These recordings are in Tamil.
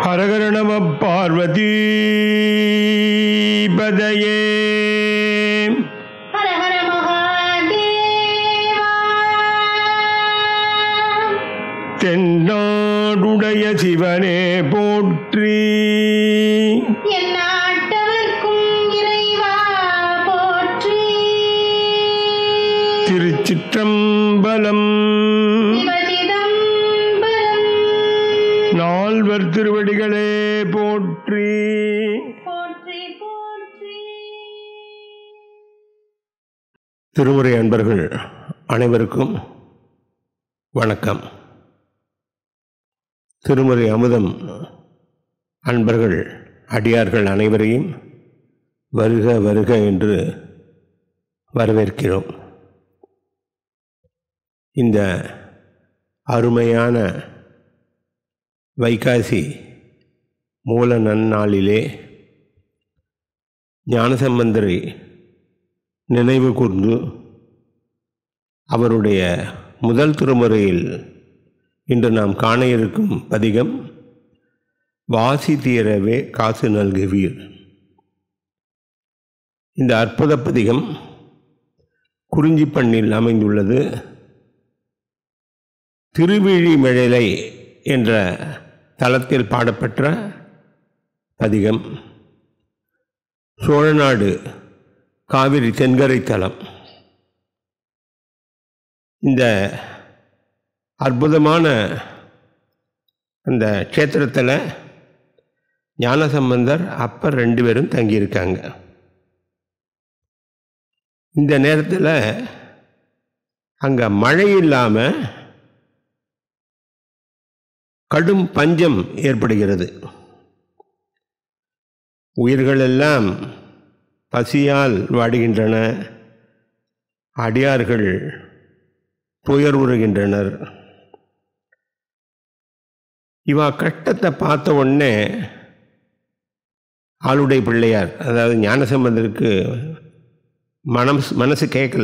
ஹரஹர நம பார்வதி பதையே ஹர ஹர மகாதேவா தென்னாடுடைய சிவனே போற்றி என் நாட்டவர்க்கும் இறைவா போற்றி திருச்சிற்றம்பலம் சிவசிதம்பரம் நால்வர் திருவடிகளே போற்றி போற்றி போற்றி திருமுறை அன்பர்கள் அனைவருக்கும் வணக்கம் திருமுறை அமுதம் அன்பர்கள் அடியார்கள் அனைவரையும் வருக வருக என்று வரவேற்கிறோம் இந்த அருமையான வைகாசி மூல நன்னாளிலே ஞானசம்பந்தரை நினைவு கூர்ந்து அவருடைய முதல் திருமுறையில் இன்று நாம் காண இருக்கும் பதிகம் வாசி தீரவே காசு நல்குவீர் இந்த அற்புத பதிகம் குறிஞ்சிப்பண்ணில் அமைந்துள்ளது திருவிழிமழலை என்ற தலத்தில் பாடப்பெற்ற பதிகம் சோழநாடு காவிரி தென்கரை தலம் இந்த அற்புதமான அந்த க்ஷேத்திரத்தில் ஞானசம்பந்தர் அப்பர் ரெண்டு பேரும் தங்கியிருக்காங்க இந்த நேரத்தில் அங்கே மழை இல்லாமல் கடும் பஞ்சம் ஏற்படுகிறது உயிர்களெல்லாம் பசியால் வாடுகின்றன அடியார்கள் துயர்வுறுகின்றனர் இவா கஷ்டத்தை பார்த்த உடனே ஆளுடைய பிள்ளையார் அதாவது ஞானசம்பந்தருக்கு மனம் மனசு கேட்கல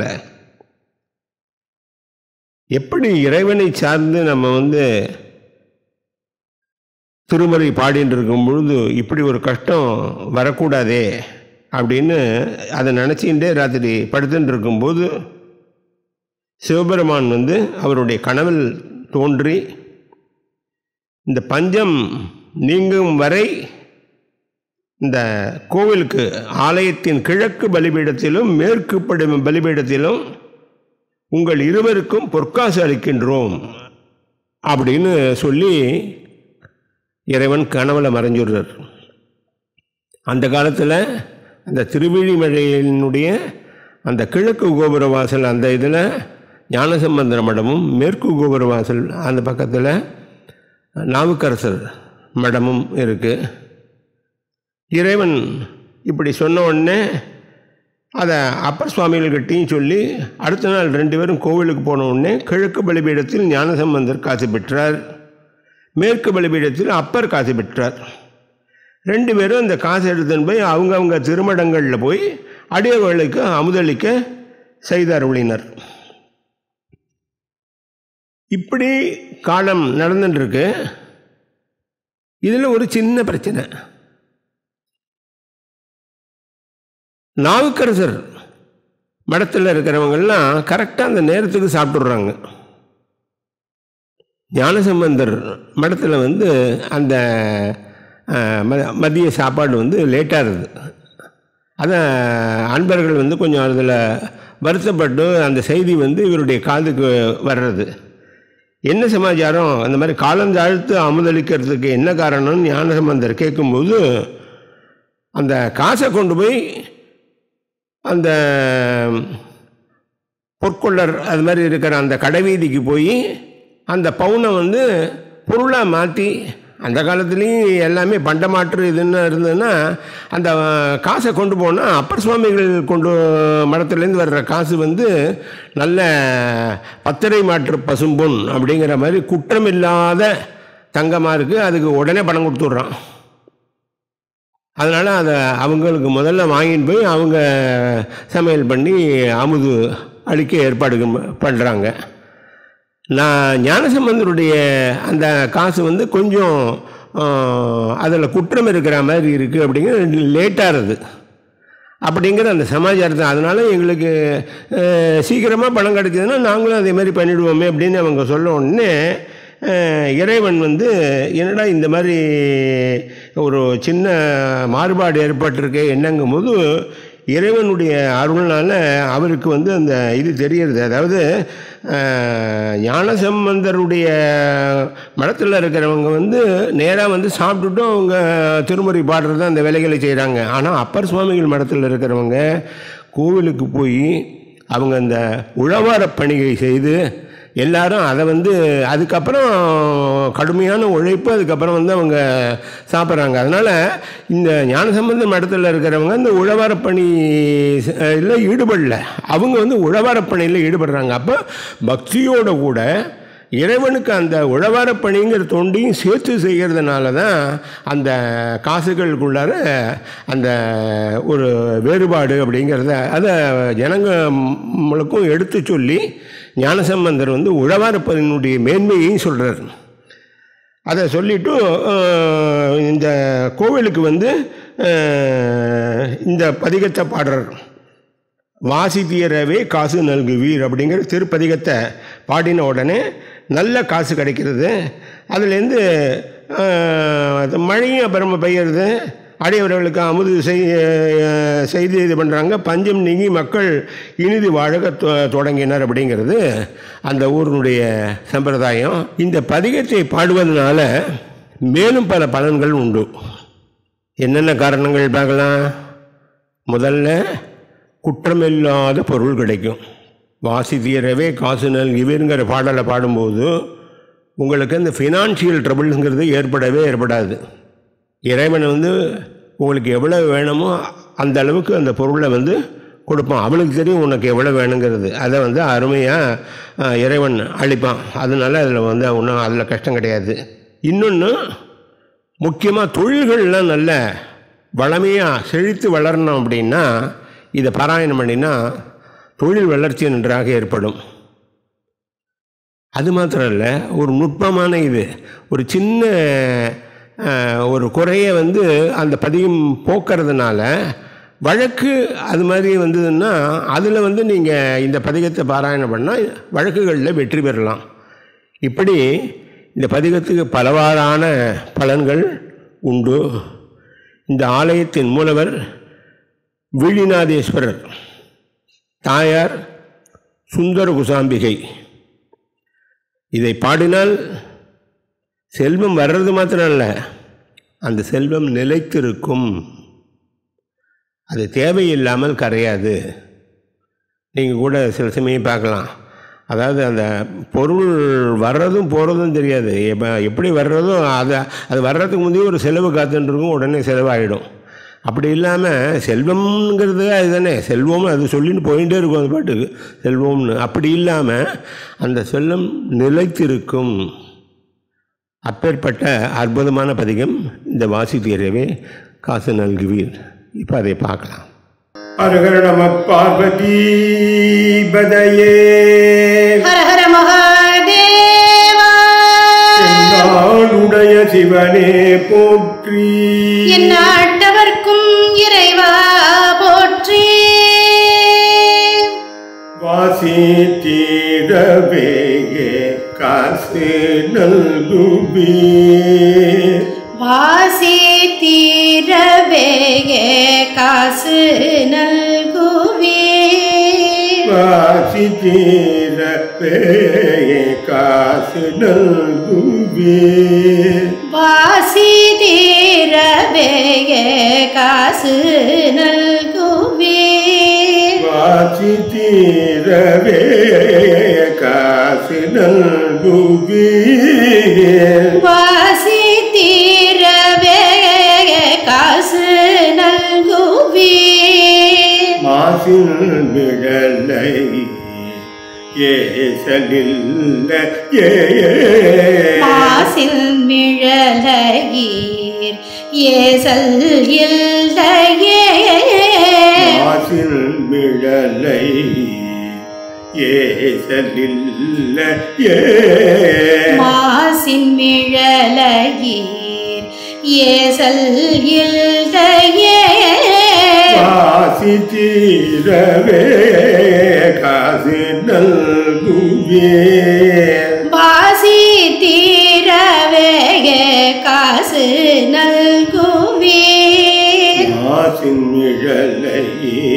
எப்படி இறைவனை சார்ந்து நம்ம வந்து திருமறை பாடின்னு இருக்கும் பொழுது இப்படி ஒரு கஷ்டம் வரக்கூடாதே அப்படின்னு அதை நினச்சிக்கிட்டே ராத்திரி படுத்துட்டு இருக்கும்போது சிவபெருமான் வந்து அவருடைய கனவில் தோன்றி இந்த பஞ்சம் நீங்கும் வரை இந்த கோவிலுக்கு ஆலயத்தின் கிழக்கு பலிபீடத்திலும் மேற்கு படி- பலிபீடத்திலும் உங்கள் இருவருக்கும் பொற்காசு அளிக்கின்றோம் அப்படின்னு சொல்லி இறைவன் கனவுல மறைஞ்சுடுறார் அந்த காலத்தில் அந்த திருவிழிமழையினுடைய அந்த கிழக்கு கோபுர வாசல் அந்த இதில் ஞானசம்பந்தர மடமும் மேற்கு கோபுர வாசல் அந்த பக்கத்தில் நாவுக்கரசர் மடமும் இருக்குது இறைவன் இப்படி சொன்ன உடனே அதை அப்பர் சுவாமிகள்கிட்டையும் சொல்லி அடுத்த நாள் ரெண்டு பேரும் கோவிலுக்கு போன உடனே கிழக்கு பலிபீடத்தில் ஞானசம்பந்தர் காசு பெற்றார் மேற்கு பலிபீடத்தில் அப்பர் காசு பெற்றார் ரெண்டு பேரும் இந்த காசு எடுத்துன்னு போய் அவங்கவங்க திருமடங்களில் போய் அடியவர்களுக்கு அமுதளிக்க செய்தருளினர் இப்படி காலம் நடந்துட்டுருக்கு இதில் ஒரு சின்ன பிரச்சனை நாவுக்கரசர் மடத்தில் இருக்கிறவங்கெல்லாம் கரெக்டாக அந்த நேரத்துக்கு சாப்பிட்டுடுறாங்க ஞானசம்பந்தர் மடத்தில் வந்து அந்த அஹ், ம- மதிய சாப்பாடு வந்து லேட்டாக இருக்குது அதை அன்பர்கள் வந்து கொஞ்சம் அதில் வருத்தப்பட்டு அந்த செய்தி வந்து இவருடைய காதுக்கு வர்றது என்ன சமாச்சாரம் அந்த மாதிரி காலந்தாழ்த்து அமுதளிக்கிறதுக்கு என்ன காரணம்னு ஞானசம்பந்தர் கேட்கும்போது அந்த காசை கொண்டு போய் அந்த பொற்கொள்ளர் அது மாதிரி இருக்கிற அந்த கடைவீதிக்கு போய் அந்த பவுனை வந்து பொருளாக மாற்றி அந்த காலத்துலேயும் எல்லாமே பண்டமாற்று இதுன்னு இருந்ததுன்னா அந்த காசை கொண்டு போனால் அப்பர் சுவாமிகள் கொண்டு மடத்துலேருந்து வர்ற காசு வந்து நல்ல பத்திரை மாற்று பசும்பொன் அப்படிங்கிற மாதிரி குற்றமில்லாத தங்கமாக இருக்குது அதுக்கு உடனே பணம் கொடுத்துட்றான் அதனால் அதை அவங்களுக்கு முதல்ல வாங்கிட்டு போய் அவங்க சமையல் பண்ணி அமுது அளிக்க ஏற்பாடு பண்ணுறாங்க நான் ஞானசம்பந்தருடைய அந்த காசு வந்து கொஞ்சம் ஆஹ், அதில் குற்றம் இருக்கிற மாதிரி இருக்குது அப்படிங்கிற லேட்டாகிறது அப்படிங்கிற அந்த சமாச்சாரத்தை அதனால் எங்களுக்கு சீக்கிரமாக பணம் கிடைச்சதுன்னா நாங்களும் அதே மாதிரி பண்ணிடுவோமே அப்படின்னு அவங்க சொல்ல உடனே அஹ், இறைவன் வந்து என்னடா இந்த மாதிரி ஒரு சின்ன மாறுபாடு ஏற்பட்டிருக்கு என்னங்கும் போது இறைவனுடைய அருள்னால அவருக்கு வந்து அந்த இது தெரியறது அதாவது அஹ், ஞானசம்பந்தருடைய மடத்தில் இருக்கிறவங்க வந்து நேராக வந்து சாப்பிட்டுட்டும் அவங்க திருமுறை பாடுறது அந்த வேலைகளை செய்கிறாங்க ஆனால் அப்பர் சுவாமிகள் மடத்தில் இருக்கிறவங்க கோவிலுக்கு போய் அவங்க அந்த உழவார பணிகை செய்து எல்லாரும் அதை வந்து அதுக்கப்புறம் கடுமையான உழைப்பு அதுக்கப்புறம் வந்து அவங்க சாப்பிட்றாங்க அதனால் இந்த ஞானசம்பந்த மடத்தில் இருக்கிறவங்க இந்த உழவார பணி இல்லை ஈடுபடல அவங்க வந்து உழவார பணியில் ஈடுபடுறாங்க அப்போ பக்தியோட கூட இறைவனுக்கு அந்த உழவார பணிங்கிற தொண்டையும் சேர்த்து செய்கிறதுனால தான் அந்த காசுகளுக்குள்ளார அந்த ஒரு வேறுபாடு அப்படிங்கிறத அதை ஜனங்களுக்கும் எடுத்து சொல்லி ஞானசம்பந்தர் வந்து உழவார பணியினுடைய மேன்மையையும் சொல்கிறார் அதை சொல்லிட்டு அஹ், இந்த கோவிலுக்கு வந்து அஹ், இந்த பதிகத்தை பாடுறார் வாசி தீரவே காசு நல்குவீர் அப்படிங்கிற திருப்பதிகத்தை பாடின உடனே நல்ல காசு கிடைக்கிறது அதுலேருந்து ஆஹ், மழையும் அப்புறமா பெய்யறது அடையவர்களுக்கு அமுது செய் ஆஹ், செய்து இது பண்ணுறாங்க பஞ்சம் நீங்கி மக்கள் இனிது வாழக தொ- தொடங்கினர் அப்படிங்கிறது அந்த ஊரினுடைய சம்பிரதாயம் இந்த பதிகத்தை பாடுவதனால மேலும் பல பலன்கள் உண்டு என்னென்ன காரணங்கள் பார்க்கலாம் முதல்ல குற்றமில்லாத பொருள் கிடைக்கும் வாசி தீரவே காசு நல்கிவிருங்கிற பாடலை பாடும்போது உங்களுக்கு அந்த ஃபினான்ஷியல் ட்ரபிள்ங்கிறது ஏற்படவே ஏற்படாது இறைவன் வந்து உங்களுக்கு எவ்வளோ வேணுமோ அந்த அளவுக்கு அந்த பொருளை வந்து கொடுப்பான் அவனுக்கு தெரியும் உனக்கு எவ்வளோ வேணுங்கிறது அதை வந்து அருமையாக இறைவன் அளிப்பான் அதனால அதில் வந்து ஒன்றும் அதில் கஷ்டம் கிடையாது இன்னொன்று முக்கியமாக தொழில்கள்லாம் நல்ல வளமையாக செழித்து வளரணும் அப்படின்னா இதை பாராயணம் பண்ணினா தொழில் வளர்ச்சி நன்றாக ஏற்படும் அது மாத்திரம் இல்லை ஒரு நுட்பமான இது ஒரு சின்ன அஹ், ஒரு குறையை வந்து அந்த பதியம் போக்குறதுனால வழக்கு அது மாதிரி வந்ததுன்னா அதில் வந்து நீங்கள் இந்த பதிகத்தை பாராயணம் பண்ணால் வழக்குகளில் வெற்றி பெறலாம் இப்படி இந்த பதிகத்துக்கு பலவாறான பலன்கள் உண்டு இந்த ஆலயத்தின் மூலவர் விழிநாதேஸ்வரர் தாயார் சுந்தர குசாம்பிகை இதை பாடினால் செல்வம் வர்றது மாத்திரம் அல்ல அந்த செல்வம் நிலைத்திருக்கும் அது தேவையில்லாமல் கரையாது நீங்கள் கூட சில சமயம் பார்க்கலாம் அதாவது அந்த பொருள் வர்றதும் போகிறதும் தெரியாது எப்போ எப்படி வர்றதோ அதை அது வர்றதுக்கு முந்தைய ஒரு செலவு காத்துட்டு இருக்கும் உடனே செலவாயிடும் அப்படி இல்லாமல் செல்வம்ங்கிறது அதுதானே செல்வம் அது சொல்லின்னு போயிட்டே இருக்கும் அது பாட்டுக்கு செல்வம்னு அப்படி இல்லாமல் அந்த செல்வம் நிலைத்திருக்கும் அப்பேற்பட்ட அற்புதமான பதிகம் இந்த வாசி தீரவே காசு நல்குவீர் இப்போ அதை பார்க்கலாம் அரகர நம பார்வதி பதையே ஹர ஹர மகாதேவா நாடுடைய சிவனே போற்றி என் நாட்டவர்க்கும் இறைவா போற்றி வாசி தீரவே காசு நல்குவீர் வாசி தீரவே காசு நல்குவீர் வாசி தீரவே காசு நல்குவீர் வாசி தீரவே காசு நல்குவீர் வாசி தீரவே காசு நல்குவீர் வாசி தீரவே காசு நல்குவீர் மாசில் விழலை ஏசலில்ல ஏ மாசில் மிழலகீர் ஏசல் இல்லையே மாசில் விழலை ஏசலில்ல ஏ மாசின் மிழலகீர் ஏசல் இல்லையே வாசி தீரவே காசு நல்குவே வாசி தீரவே காசு நல்குவீர் மாசின் நிழலையே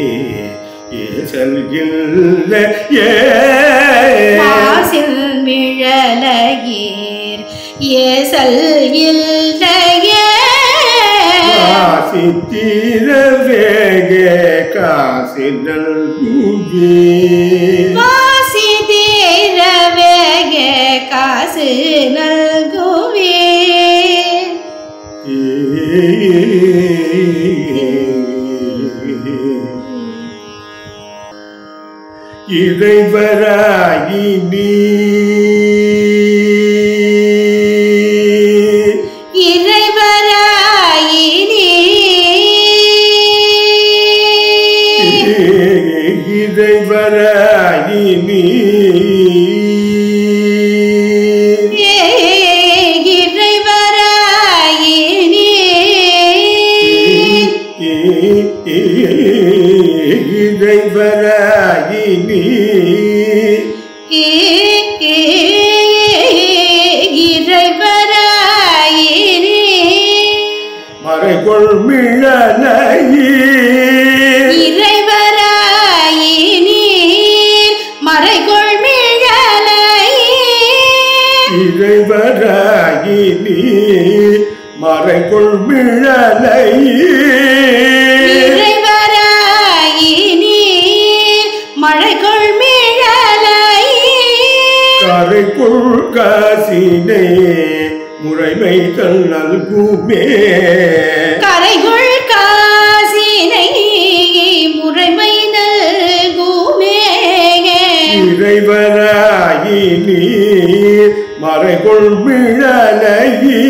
ஏசல்கில்ல ஏ வாசில் விழலையீர் ஏசல் இல்லையே வாசி தீரவே காசு நல்குவே வாசி தீரவே காசு நல்குவீர் இறைவராகி நீ இறைவராயினி இறைவராகி நீ இறைவராயினி இறைவராகி நீ இறைவராயினி மறைகொள் மிழலையே இறைவராயினி மறைகொள் மிழலையே இறைவராகி நீ மறைகொள் மிழலையே இறைவராயினி மழைகொள் மிழலையே கரைக்குள் காசினை முறைமை தல் நல்குமே கரைகுள் காசினை முறைமை நல்குமே இறைவராகி நீ மறைகொள் மிழலையே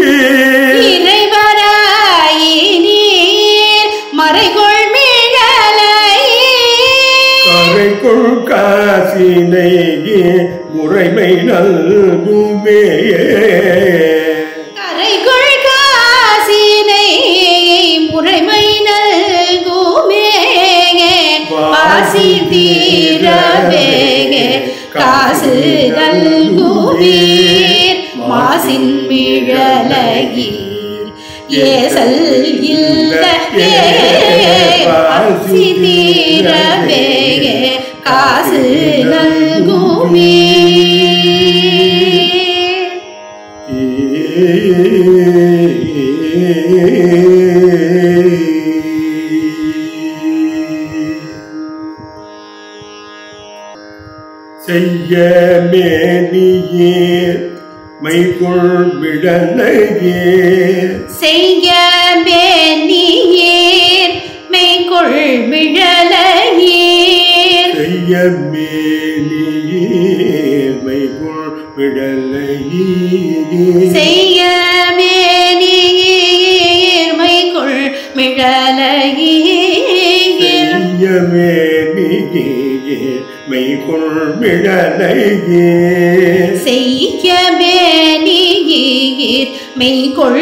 இறைவராயினி மறைகொள் மிழலையே கரைக்குள் காசினை முறைமை நல்குமே கரைகுள் காசினை முறைமை நல்குமே வாசி தீரவே காசு நல்குவீர் மாசின் மிழலையீர் ஏசல் இல்ல வாசி தீரவே காசு நல்குமே செய்ய மேனியே மைக்குள் விடலையே செய்ய நீர் மெய்கொள் விழலையீர் செய்ய மேனியே மைக்குள் விடலையே செய்ய நீர் மெய்கொள் மிழலையீர் செய்ய மேனியே மைக்குள் விடலையே செய்ய நீர் மெய்கொள்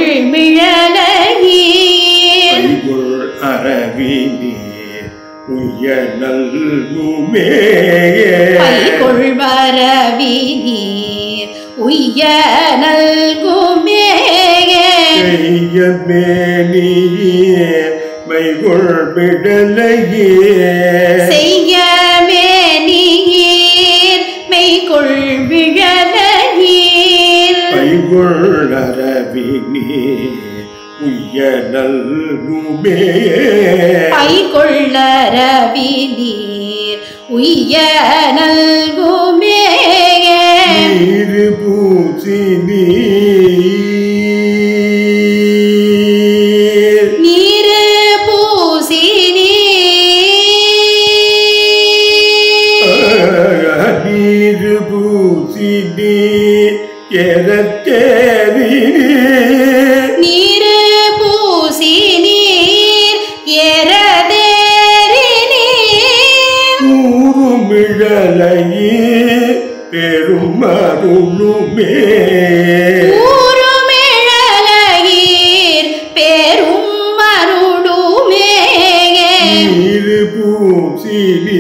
மிழலையீர் மைக்குள் அரவினீர் உய்ய நல்குமே பைகொள் வரவி நீர் உய்ய நல்குமே செய்ய மேனியே மைகுள் விடலையே செய்ய நீர் மெய்கொள் விழலையீர் மைகுள் அரவினே உய்ய நல்குமே பைகொள்ளரவி நீர் உய்ய நல்குமே நீரு பூசி நீர் நீரு பூசி நீர் நீரு பூசி நீர் எரத்தேரி நீரு பூசி நீர் எரதேறி நீர் கூறுமிழலையே பெரும் அருளுமே பூசினி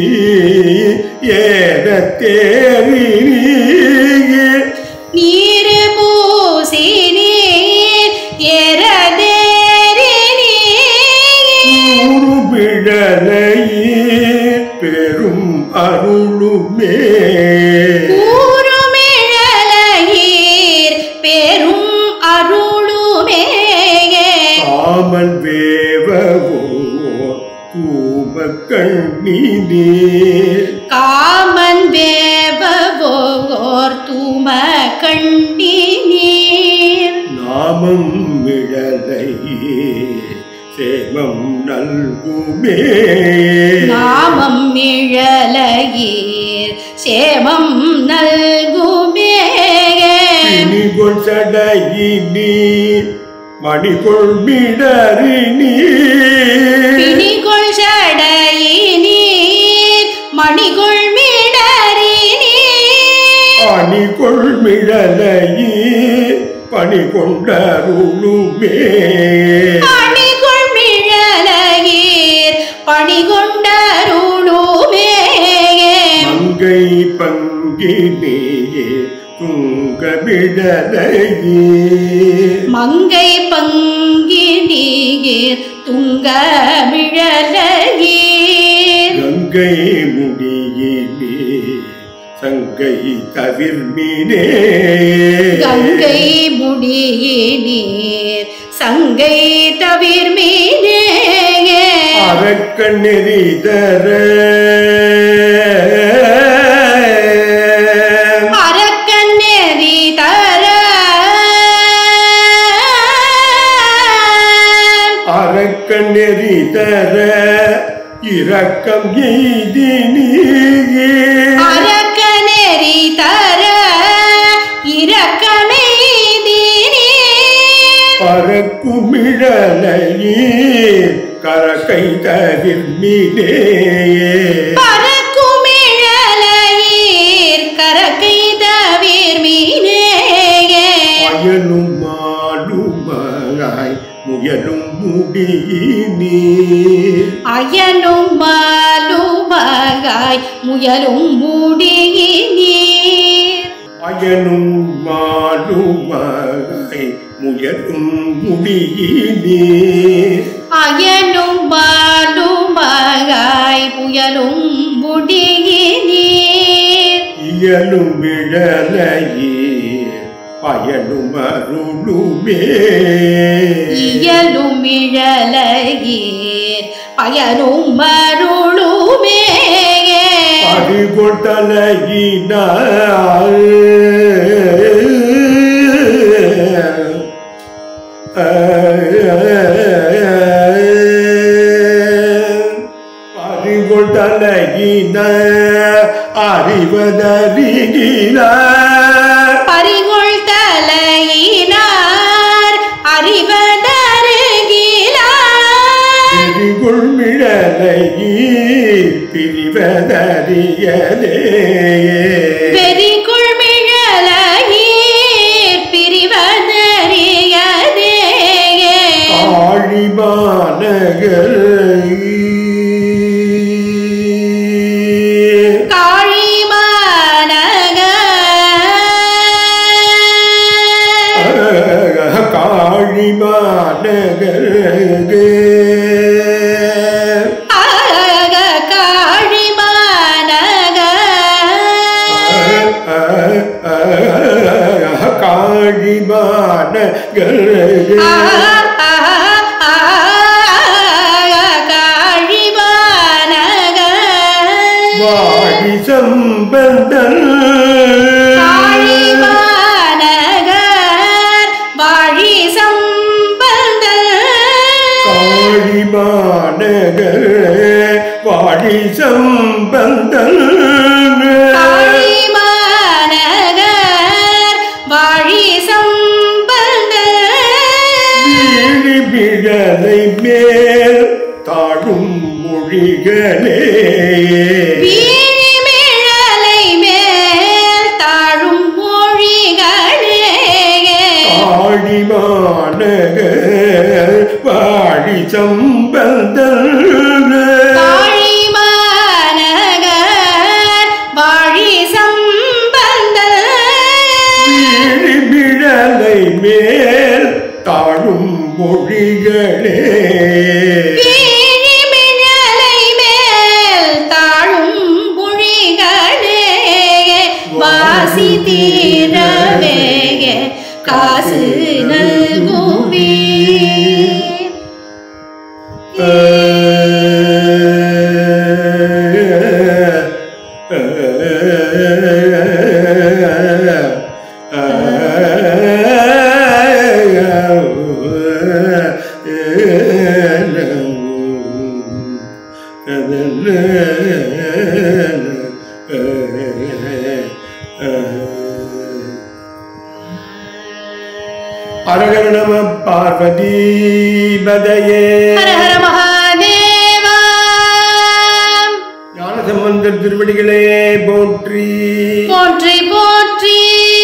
ஏறத்தேறி நீரு பூசி நீர் எரதேறி நீர் கூறுபிழலையே பெரும் அருளுமே கூறுமிழலையீர் பெரும் அருளுமே காமன் வேவவோ தூம கண்ணினீர் காமன் வேபவோர் தூம கண்டி நீர் நாமம் மிழலையே சேமம் நல்குமே நாமம் இழலையீர் சேமம் நல்குமே பிணிகொள் சடையினி மணிகொள் மிடறினி பிணிகொள் சடையினீர் மணிகொள் மிடறி நீர் அணிகொள் மிழலையே பணி கொண்டருளுமே பணிகொள் மிழலையீர் பணிகொண்டருளுமே மங்கை பங்கினியே துங்கமிடலையே மங்கை பங்கினீர் துங்க மிழலையீர் கங்கை முடியிலே சங்கை தவிர்மினே கங்கை முடியினீர் சங்கை தவிர்மீனே அரக்க நெறிதர அரக்கன் நெறி தர அரக்க நெறிதர இரக்கம் எய்தி நீயே அரக்க நெறி தர இரக்கமெய்தினீர் பறக்குமிழலையே கரக்கை தவிர்மினே பறக்குமிழலையீர் கரக்கை தவிர்மீனே அயலும் மாடுமாய் முயலும் முடியினே அயனும் மாலுமகாய் முயலும் முடியினீர் அயனும் மாடுமாய் முயலும் முடியினே அயனும் மாலுமகாய் புயலும் முடியினீர் இயலும் விழலையே பயனும் அருளுமே இயலும் இழலையீர் பயனும் மருளுமே பறிகொட்டலையினார் பறிகொட்டலையின அறிவதறிகிறார் பறிகொள் தலையினார் அறிவதருகிலார் எரிகுள் மிழலையீர் பிரிவதறியதே வெறிகுள் மிழலையீர் பிரிவதறியதே ஆழிமாநகர் காழிமாநகர் காழிமாநகர் அழக காழிமாநகர் காழிமாநகர் காழிமாநகர் வாடி சம்பந்தன் காழிமாநகர் வாழி சம்பந்தன் காழிமாநகர் வாடி சம்பந்தன் காழிமாநகர் வாழி சம்பந்தன் வீழி விழலை மேல் தாழும் மொழிகளே வீழிமிழலை மேல் தாழும் மொழிகளே காழிமாநகர் வாடி சம்பந்தன் காழிமாநகர் மொழிகளே வீழிமிழலை மேல் தாழும் புழிகளே வாசி தீரவே காசு நல்குவே அரகர நம பார்வதி பதையே ஹர ஹர மகாதேவா ஞானசம்பந்தர் திருவடிகளே போற்றி போற்றி போற்றி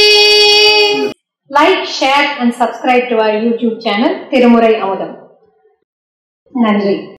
like, share and subscribe to our YouTube channel Tirumurai Amudam. நன்றி